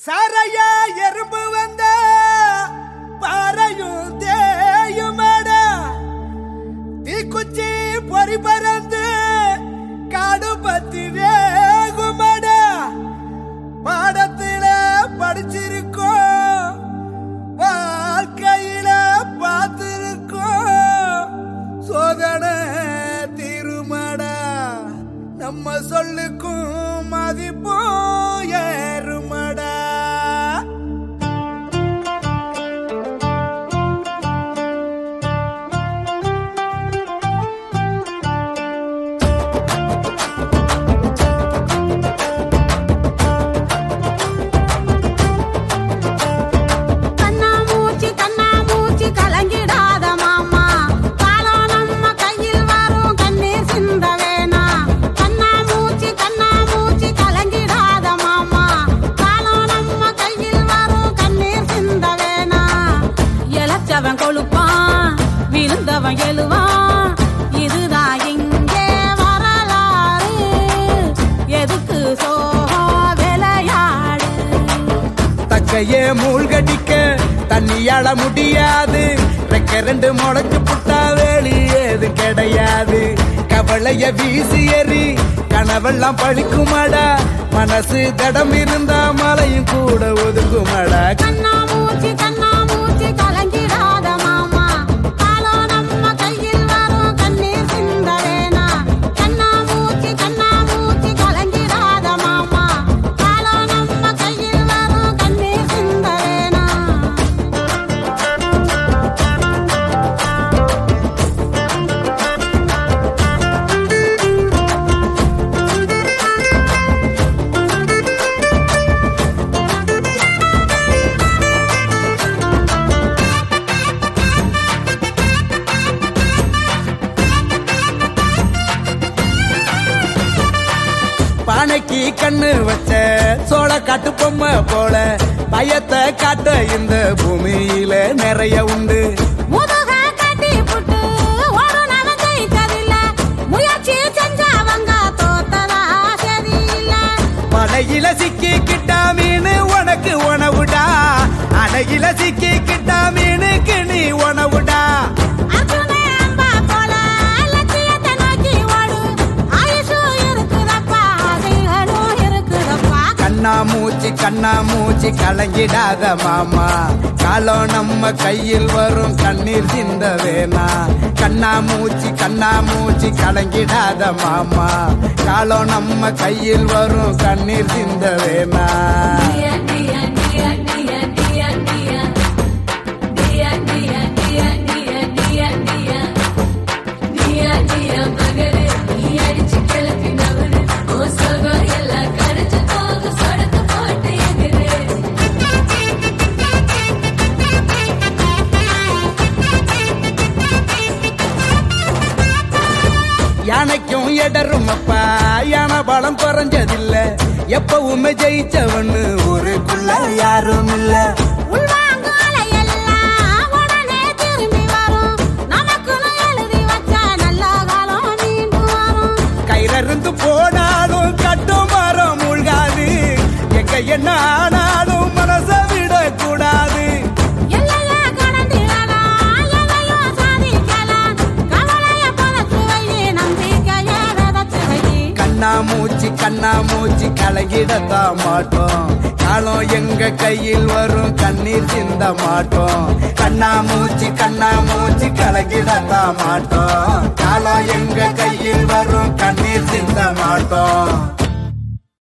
சாரையா எறும்பு வந்த பாறையும் தேயுமடா தீக்குச்சி பொறி பறந்து காடு பத்தி வேகுமடா பாடத்தில படிச்சிருக்கோம் வாழ்க்கையில பார்த்திருக்கோம் சோதனை திருமடா நம்ம சொல்லுக்கும் மதிப்பும் ஏறுமடா கண்ணாமூச்சி கண்ணாமூச்சி கலங்கிடாத மாமா காலம் நம்ம கையில் வரும் கண்ணீர் சிந்த வேணா கண்ணாமூச்சி கண்ணாமூச்சி கலங்கிடாத மாமா காலம் நம்ம கையில் வரும் கண்ணீர் சிந்த வேணா இளைச்சவன் கொழுப்பான் விழுந்தவன் எழுவான் இதுதான் இங்கே வரலாறு எதுக்கு சோகம் விளையாடு தக்கையே மூழ்கடிக்க தண்ணியால முடியாது ரெக்க ரெண்டு முளைச்சு புட்டா வேலி ஏது கிடையாது கவலைய வீசி எறி கனவெல்லாம் பழிக்குமாடா மனசு தடம் இருந்தா மலையும் கூட ஒதுக்குமாடா கண்ணாமூச்சி கண்ணாமூச்சி கலங்கிடாத மாமா காலம் நம்ம கையில் வரும் கண்ணீர் சிந்த வேணா கண்ணாமூச்சி கண்ணாமூச்சி கலங்கிடாத மாமா காலம் நம்ம கையில் வரும் கண்ணீர் சிந்த வேணா பானைக்கு கண்ணு வச்ச சோள காட்டு பொம்மை போல பயத்தை காட்ட இந்த பூமியில நிறைய உண்டு முதுக கட்டி புட்டு ஓடுனவன் ஜெயிச்சதில்ல முயற்சி செஞ்சவங்க தோத்ததா சரியில்லை படையில சிக்கிக்கிட்டா மீன் உனக்கு உணவுடா அடையில சிக்கிக்கிட்டா மீனுக்கு நீ உணவுடா அர்ஜுனே அம்பா போல லட்சியத்தை நோக்கி ஓடு. ஆயுசும் இருக்குதப்பா, ஆசைகளும் இருக்குதப்பா. கண்ணா மூச்சு கண்ணா மூச்சு கலங்கிடாத மாமா காலம் நம்ம கையில் வரும் கண்ணீர் சிந்த வேணா கண்ணா மூச்சு கண்ணா மூச்சு கலங்கிடாத மாமா காலம் நம்ம கையில் வரும் கண்ணீர் சிந்த வேணா யானைக்கும் இடரும் அப்பா யானை பலம் குறைஞ்சதில்ல எப்பவுமே ஜெயிச்சவன்னு ஊருக்குள்ள யாரும் இல்ல உள்வாங்கு அலையெல்லாம் உடனே திரும்பி வரும். நமக்குன்னு எழுதி வச்ச நல்ல காலம் மீண்டும் வரும். கயிறிருந்து போனாலும் கட்டு மரம் மூழ்காது எங்க என்ன ஆனாலும் மனச விடக்கூடாது எல்லையை கடந்திடலாம், எதையும் சாதிக்கலாம். கவலையை புதைச்சு வை, நம்பிக்கையை விதைச்சு வை. கண்ணா மூச்சு கண்ணா மூச்சு கலங்கிடத்தான் மாட்டோம் காலம் எங்க கையில் வரும் கண்ணீர் சிந்த மாட்டோம் கண்ணா மூச்சு கண்ணா மூச்சு கலங்கிடத்தான் மாட்டோம் காலம் எங்க கையில் வரும் கண்ணீர் சிந்த மாட்டோம்